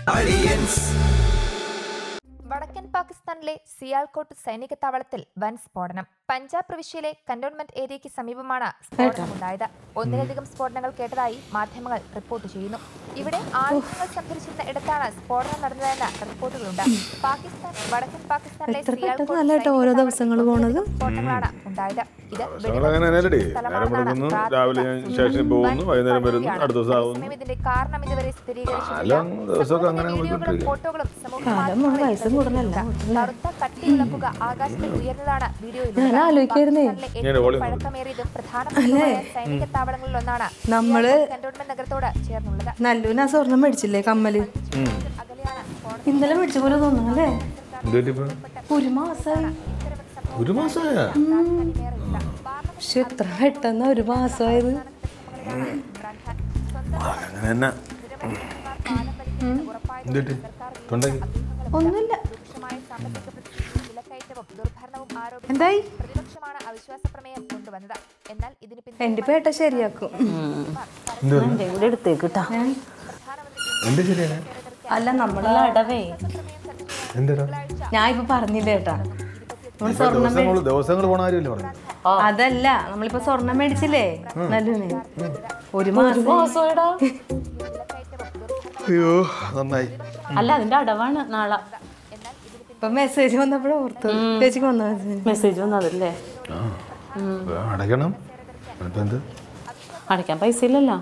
വടക്കൻ പാകിസ്ഥാനിലെ സിയാൽകോട്ട് സൈനിക താവളത്തിൽ വൻ സ്ഫോടനം പഞ്ചാബ് പ്രവിശ്യയിലെ കന്റോൺമെന്റ് ഏരിയയ്ക്ക് സമീപമാണ് സ്ഫോടനമുണ്ടായത് ഒന്നിലധികം സ്ഫോടനങ്ങൾ കേട്ടതായി മാധ്യമങ്ങൾ റിപ്പോർട്ട് ചെയ്യുന്നു ഇവിടെ ആയുധങ്ങൾ സംഭരിച്ചിരുന്ന ഇടത്താണ് സ്ഫോടനം നടന്നതെന്ന് റിപ്പോർട്ടുകളുണ്ട് പാകിസ്ഥാൻ വടക്കൻ പാകിസ്ഥാനിലെ എത്ര സിയാൽകോട്ട് പെട്ടെന്നല്ല കേട്ടോ ഓരോ സൈനിക ദിവസങ്ങൾ താവളത്തിൽ പോണത്. ഒന്നിലധികം സ്ഫോടനങ്ങളാണ് ഉണ്ടായത് ഇത് ദിവസങ്ങൾ അങ്ങനെ തന്നെയല്ലേ നേരം വെളുക്കുന്നു രാവിലെ ഞാൻ സ്റ്റേഷനിൽ പോകുന്നു വൈകുന്നേരം വരുന്നു അടുത്ത ദിവസം ആവുന്നു അതേസമയം ഇതിന്റെ കാരണം ഇതുവരെ സ്ഥിരീകരിച്ചിട്ടില്ല കാലം ദിവസമൊക്കെ അങ്ങനെ സമൂഹത്തിന്റെ വീഡിയോകളും പോയിക്കൊണ്ടിരിക്കും. ഫോട്ടോകളും സമൂഹ കാലം മൂന്ന് മാധ്യമങ്ങളിൽ വയസ്സും കൂടുതലല്ല, പ്രചരിക്കുന്നുണ്ട്. കറുത്ത കട്ടിയുള്ള പുക ആകാശത്തിൽ ഉയർന്നതാണ് വീഡിയോയിൽ ഞാൻ ആലോചിക്കായിരുന്നേ. ഞാൻ വോളിയം പഴക്കമേറിയതും പ്രധാനപ്പെട്ടതുമായ സൈനിക താവളങ്ങളിൽ ഒന്നാണ് നമ്മള് കന്റോൺമെന്റ് നഗരത്തോട് ചേർന്നുള്ളത് നല്ലൂന് ആ സ്വർണം മേടിച്ചില്ലേ കമ്മല് അകലെയാണ് സ്ഫോടനം ഇന്നലെ മേടിച്ച പോലെ തോന്നുന്നു അല്ലേ എന്തുപറ്റിപ്പോ ഒരു മാസമായി ഒരു മാസമായ പക്ഷെ എത്ര പെട്ടെന്ന് ഒരു മാസമായത് അങ്ങനെ തന്നെ എന്തുപറ്റി തൊണ്ടയ്ക്ക് ഒന്നുമില്ല രൂക്ഷമായ സാമ്പത്തിക പ്രതിസന്ധിയും വിലക്കയറ്റവും ദുർഭരണവും ആരോപിച്ച് എന്തായി പ്രതിപക്ഷമാണ് അവിശ്വാസ പ്രമേയം കൊണ്ടുവന്നത് എന്നാൽ ഇതിന് പിന്നിൽ എന്റെ പേട്ട ശരിയാക്കും എൻ്റെ കൂടെ എടുത്തേക്ക് കേട്ടാ എന്ത് ശരിയാണ് അല്ല നമ്മള് അടവേ എന്താ ഞാൻ ഇപ്പൊ പറഞ്ഞില്ല ഏട്ടാ നമ്മള് ഇപ്പൊ ദിവസങ്ങൾ ദിവസങ്ങൾ പോണ കാര്യമല്ലേ പറഞ്ഞു അതല്ല നമ്മളിപ്പോ സ്വർണം മേടിച്ചില്ലേ നല്ലൂന് ഒരു മാസം മാസോടാ അയ്യോ നന്നായി അല്ല അതിന്റെ അടവാണ് നാളെ ഇപ്പൊ മെസ്സേജ് വന്നപ്പോഴേ ഓർത്തു ചേച്ചിക്ക് വന്ന മെസ്സേജ് മെസ്സേജ് വന്നതല്ലേ ആ അടയ്ക്കണം ഇപ്പൊ എന്ത് അടയ്ക്കാൻ പൈസ ഇല്ലല്ലോ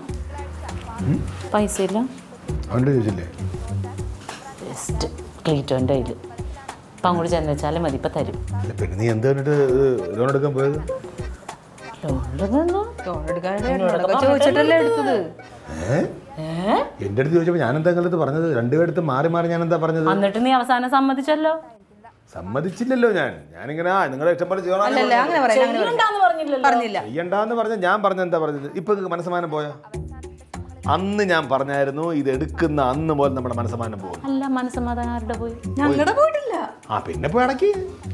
പൈസ ഇല്ല അവൻ്റെ ചോദിച്ചില്ലേ ജസ്റ്റ് ക്ലീറ്റോൻ്റെ കയ്യിൽ അപ്പം അങ്ങോട്ട് ചെന്ന് വെച്ചാലും മതി ഇപ്പം തരും അല്ല, പിന്നെ നീ എന്ത് കണ്ടിട്ട് ലോൺ എടുക്കാൻ പോയത് ലോണെടുക്കുന്നു ലോൺ എടുക്കാനായിട്ട് എന്നോടൊക്കെ ചോദിച്ചിട്ടല്ലേ എടുത്തത് ഏ എന്റെ അടുത്ത് ചോദിച്ചപ്പോൾ ഞാൻ എന്താ നിങ്ങളുടെ അടുത്ത് പറഞ്ഞത് രണ്ടുപേരടുത്ത് മാറി മാറി ഞാൻ എന്താ പറഞ്ഞത് എന്നിട്ട് നീ അവസാനം സമ്മതിച്ചല്ലോ സമ്മതിച്ചില്ലല്ലോ ഞാൻ ഞാനിങ്ങനെ ആ നിങ്ങളുടെ ഇഷ്ടം പോലെ ചെയ്യണം അല്ലല്ല അങ്ങനെ പറയാം അങ്ങനെ പറയാം. ചെയ്യണ്ടാന്ന് പറഞ്ഞില്ലല്ലോ പറഞ്ഞില്ല ചെയ്യണ്ടെന്ന് പറഞ്ഞ ഞാൻ പറഞ്ഞ എന്താ പറഞ്ഞത് ഇപ്പൊ നിങ്ങൾക്ക് മനസ്സമാനം പോയോ അന്ന് ഞാൻ പറഞ്ഞായിരുന്നു ഇത് എടുക്കുന്ന അന്ന് മുതൽ നമ്മുടെ മനസ്സമാനം പോകും അല്ല മനസ്സമാധാനം ആരുടെ പോയി ഞങ്ങളുടെ പോയിട്ടില്ല ആ പിന്നെ പോയി അടക്കി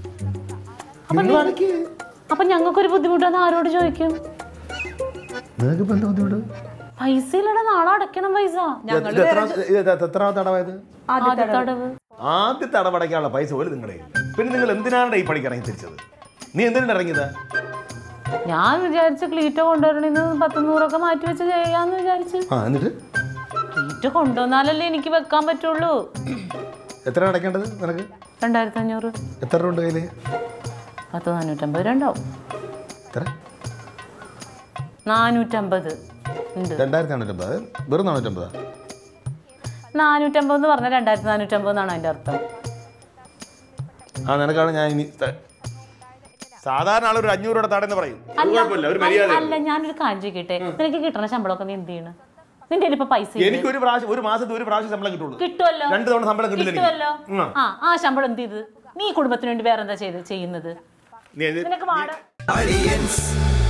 നിങ്ങൾ അടക്കി അപ്പൊ ഞങ്ങൾക്കൊരു ബുദ്ധിമുട്ടാന്ന് ആരോട് ചോദിക്കും നിങ്ങൾക്ക് ഇപ്പൊ എന്താ ബുദ്ധിമുട്ട് പൈസ ഇല്ലടാ നാളെ അടയ്ക്കണം പൈസ ഇത് ഇത് എത്രാ- ഇത് ഇത് എത്രാമത്തെ അടവായത് ആദ്യത്തെ അടവ് ആദ്യത്തെ അടവടയ്ക്കാനുള്ള പൈസ പോലും നിങ്ങളുടെ കയ്യിൽ. പിന്നെ നിങ്ങൾ എന്തിനാണ് ഈ പണിക്ക് ഇറങ്ങി തിരിച്ചത് നീ എന്തിനാണ് ഇറങ്ങിയത് ഞാൻ വിചാരിച്ച ക്ലീറ്റോ കൊണ്ടുവരണിന്ന് പത്ത് നൂറൊക്കെ മാറ്റി വെച്ച് ചെയ്യാന്ന് വിചാരിച്ച് ആ എന്നിട്ട് ക്ലീറ്റോ കൊണ്ടുവന്നാലല്ലേ എനിക്ക് വെക്കാൻ പറ്റുള്ളൂ എത്ര അടയ്ക്കേണ്ടത് നിനക്ക് രണ്ടായിരത്തി അഞ്ഞൂറ് എത്ര രൂപ ഉണ്ട് കയ്യില് പത്ത് നാനൂറ്റമ്പത് രണ്ടാവും എത്ര നാനൂറ്റമ്പത് ഉണ്ട് രണ്ടായിരത്തി നാനൂറ്റമ്പത് വെറും നാനൂറ്റമ്പതാ നാനൂറ്റമ്പത് എന്ന് പറഞ്ഞാൽ രണ്ടായിരത്തി നാനൂറ്റമ്പത് എന്നാണ് അതിന്റെ അർത്ഥം ആ നിനക്കാണ് ഞാൻ ഇനി ത- സാധാരണ ആൾ ഒരു അഞ്ഞൂറ് രൂപയുടെ തടയെന്ന് പറയും അത് കുഴപ്പമില്ല ഒരു മര്യാദ അല്ല ഞാനൊരു കാര്യം ചോദിക്കട്ടെ നിനക്ക് കിട്ടണ ശമ്പളമൊക്കെ നീ എന്ത് ചെയ്യണ് നിന്റെ കയ്യിൽ ഇപ്പൊ പൈസ ഇല്ലേ? എനിക്ക് ഒരു പ്രാവശ്യം ഒരു മാസത്തെ ഒരു പ്രാവശ്യം ശമ്പളം കിട്ടുള്ളൂ കിട്ടുമല്ലോ രണ്ട് തവണ ശമ്പളം കിട്ടില്ല എനിക്ക്. കിട്ടുമല്ലോ ഉം. ആ ആ ശമ്പളം എന്ത് ചെയ്ത് നീ കുടുംബത്തിന് വേണ്ടി വേറെ എന്താ ചെയ്ത് ചെയ്യുന്നത് നീ ഇത് നിനക്ക് വാട